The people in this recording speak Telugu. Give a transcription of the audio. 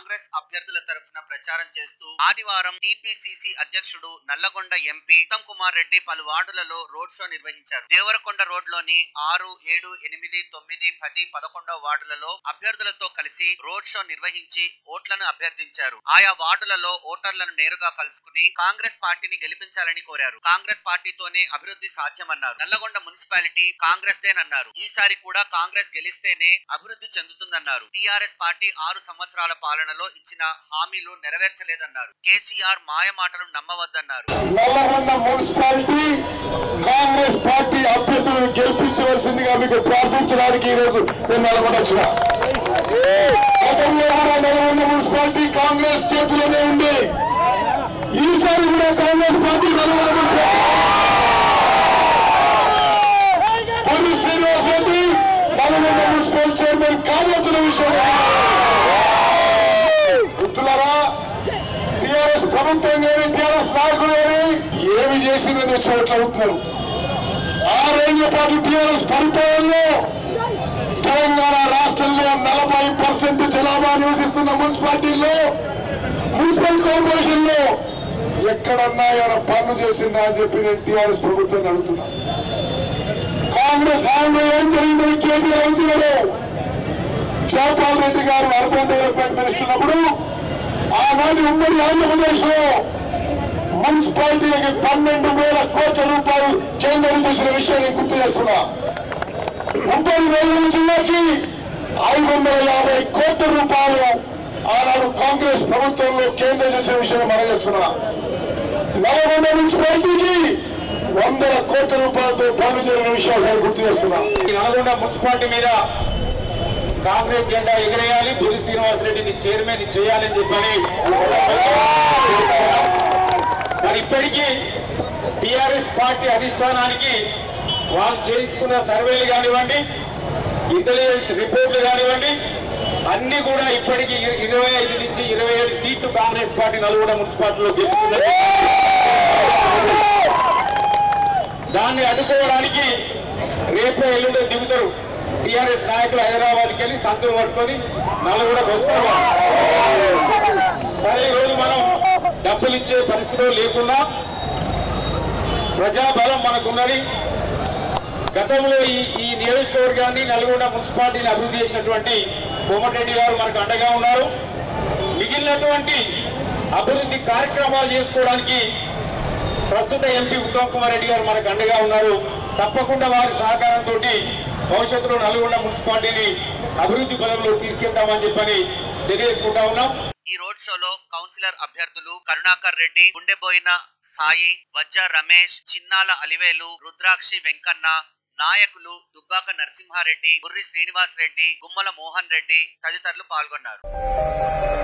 కాంగ్రెస్ అభ్యర్థుల తరఫున ప్రచారం చేస్తూ ఆదివారం టిపిసిసి అధ్యక్షుడు నల్లగొండ ఎంపీ ఉత్తమ్ కుమార్ రెడ్డి పలు వార్డులలో రోడ్ షో నిర్వహించారు దేవరకొండ రోడ్ లోని ఆరు ఏడు ఎనిమిది తొమ్మిది పది పదకొండవ వార్డులలో అభ్యర్థులతో కలిసి రోడ్ షో నిర్వహించి ఓట్లను అభ్యర్థించారు ఆయా వార్డులలో ఓటర్లను నేరుగా కలుసుకుని కాంగ్రెస్ పార్టీని గెలిపించాలని కోరారు కాంగ్రెస్ పార్టీతోనే అభివృద్ధి సాధ్యమన్నారు నల్లగొండ మున్సిపాలిటీ కాంగ్రెస్ దేనన్నారు ఈసారి కూడా కాంగ్రెస్ గెలిస్తేనే అభివృద్ధి చెందుతుందన్నారు టిఆర్ఎస్ పార్టీ ఆరు సంవత్సరాల పాలనలో ఇచ్చిన హామీలు నెరవేర్చలేదన్నారు కేసీఆర్ మాయ మాటలు నమ్మవద్దన్నారు నల్లగొండ మున్సిపాలిటీ కాంగ్రెస్ పార్టీ అభ్యర్థులను గెలిపించవలసిందిగా మీకు ప్రార్థించడానికి ఈ రోజు నేను నల్గొండ వచ్చిన గతంలో కూడా నల్గొండ మున్సిపాలిటీ కాంగ్రెస్ చేతిలోనే ఉంది ఈసారి కూడా Congress party Nalgonda municipality Ponni Srinivas Reddy Nalgonda municipal chairman కావాల్సిన విషయం గుర్తున్నారా టిఆర్ఎస్ ప్రభుత్వం కానీ టిఆర్ఎస్ నాయకులు కానీ ఏమి చేసిందని వచ్చినట్లు అవుతున్నారు ఆరేళ్ల పాటు టిఆర్ఎస్ పరిపాలనలో తెలంగాణ రాష్ట్రంలో నలభై పర్సెంట్ జనాభా నివసిస్తున్న మున్సిపాలిటీల్లో మున్సిపల్ కార్పొరేషన్ లో ఎక్కడన్నా ఏమైనా పనులు చేసిందా అని చెప్పి నేను టిఆర్ఎస్ ప్రభుత్వాన్ని అడుగుతున్నా కాంగ్రెస్ హామీ ఏం జరిగిందని కేటీఆర్ అవుతున్నాడు జయపాల్ రెడ్డి గారు అర్బన్ డెవలప్మెంట్ మినిస్టర్ ఉన్నప్పుడు ఆనాటి ఉమ్మడి ఆంధ్రప్రదేశ్ లో మున్సిపాలిటీలకి పన్నెండు వేల కోట్ల రూపాయలు కేంద్రం చేసిన విషయాన్ని గుర్తు చేస్తున్నా ముప్పై వేల జిల్లాకి ఐదు వందల యాభై కోట్ల రూపాయలు ఆనాడు కాంగ్రెస్ ప్రభుత్వంలో కేంద్రం చేసిన విషయాన్ని మనం చేస్తున్నా నల్గొండ మున్సిపాలిటీకి వందల కోట్ల రూపాయలతో పనులు జరిగిన విషయాలు గుర్తు చేస్తున్నా ఈ నల్గొండ మున్సిపాలిటీ మీద కాంగ్రెస్ జెండా ఎగిరేయాలి బురి శ్రీనివాసరెడ్డిని చైర్మన్ చేయాలని చెప్పని మరి ఇప్పటికీ టిఆర్ఎస్ పార్టీ అధిష్టానానికి వాళ్ళు చేయించుకున్న సర్వేలు కానివ్వండి ఇంటెలిజెన్స్ రిపోర్ట్లు కానివ్వండి అన్ని కూడా ఇప్పటికీ ఇర- ఇరవై ఐదు నుంచి ఇరవై ఏడు సీట్లు కాంగ్రెస్ పార్టీ నల్గొండ మున్సిపాలిటీలో గెలుచుకున్నది దాన్ని అడ్డుకోవడానికి రేపే ఎల్లుండే దిగుతారు టిఆర్ఎస్ నాయకులు హైదరాబాద్కి వెళ్ళి సంచులు పట్టుకొని నలుగురు వస్తారు సరే ఈరోజు మనం డబ్బులు ఇచ్చే పరిస్థితిలో లేకుండా ప్రజాబలం మనకున్నది గతంలో ఈ ఈ నియోజకవర్గాన్ని నల్గొండ మున్సిపాలిటీని అభివృద్ధి చేసినటువంటి కోమటిరెడ్డి గారు మనకు అండగా ఉన్నారు మిగిలినటువంటి అభివృద్ధి కార్యక్రమాలు చేసుకోవడానికి ప్రస్తుత ఎంపీ ఉత్తమ్ కుమార్ రెడ్డి గారు మనకు అండగా ఉన్నారు తప్పకుండా వారి సహకారంతో భవిష్యత్తులో నల్గొండ మున్సిపాలిటీని అభివృద్ధి పదంలో తీసుకెళ్తామని చెప్పని తెలియజేసుకుంటా ఉన్నాం ఈ రోడ్ షోలో కౌన్సిలర్ అభ్యర్థులు కరుణాకర్ రెడ్డి గుండెబోయిన సాయి వజ్జ రమేష్ చిన్నాల అలివేలు రుద్రాక్షి వెంకన్న నాయకులు దుబ్బాక నరసింహారెడ్డి బుర్రి శ్రీనివాస్ రెడ్డి గుమ్మల మోహన్ రెడ్డి తదితరులు పాల్గొన్నారు